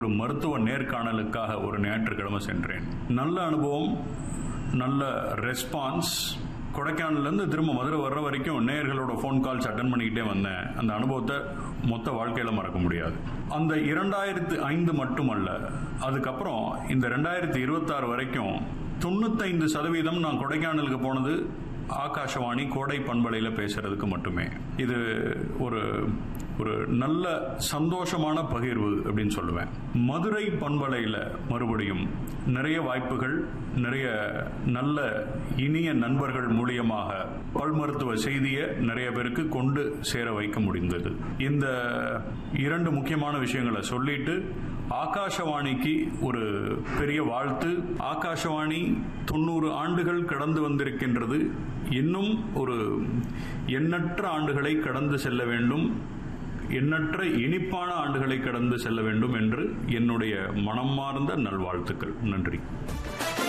ஒரு மருத்துவ நேர்காணலுக்காக ஒரு ஞாயிற்றுக்கிழமை சென்றேன் நல்ல அனுபவம் நல்ல ரெஸ்பான்ஸ் கொடைக்கானல்லேருந்து திரும்ப மதுரை வர்ற வரைக்கும் நேயர்களோட ஃபோன் கால்ஸ் அட்டன் பண்ணிக்கிட்டே வந்தேன் அந்த அனுபவத்தை மொத்த வாழ்க்கையில் மறக்க முடியாது அந்த இரண்டாயிரத்து ஐந்து மட்டுமல்ல அதுக்கப்புறம் இந்த ரெண்டாயிரத்தி இருபத்தாறு வரைக்கும் தொண்ணூத்தைந்து சதவீதம் நான் கொடைக்கானலுக்கு போனது ஆகாஷவாணி கோடை பண்பலையில் பேசுறதுக்கு மட்டுமே இது ஒரு ஒரு நல்ல சந்தோஷமான பகிர்வு அப்படின்னு சொல்லுவேன் மதுரை பண்பலையில் மறுபடியும் நிறைய வாய்ப்புகள் நிறைய நல்ல இனிய நண்பர்கள் மூலியமாக பல் மருத்துவ செய்தியை நிறைய பேருக்கு கொண்டு சேர வைக்க முடிந்தது இந்த இரண்டு முக்கியமான விஷயங்களை சொல்லிட்டு ஆகாஷவாணிக்கு ஒரு பெரிய வாழ்த்து ஆகாஷவாணி தொண்ணூறு ஆண்டுகள் கடந்து வந்திருக்கின்றது இன்னும் ஒரு எண்ணற்ற ஆண்டுகளை கடந்து செல்ல வேண்டும் எண்ணற்ற இனிப்பான ஆண்டுகளை கடந்து செல்ல வேண்டும் என்று என்னுடைய மனமார்ந்த நல்வாழ்த்துக்கள் நன்றி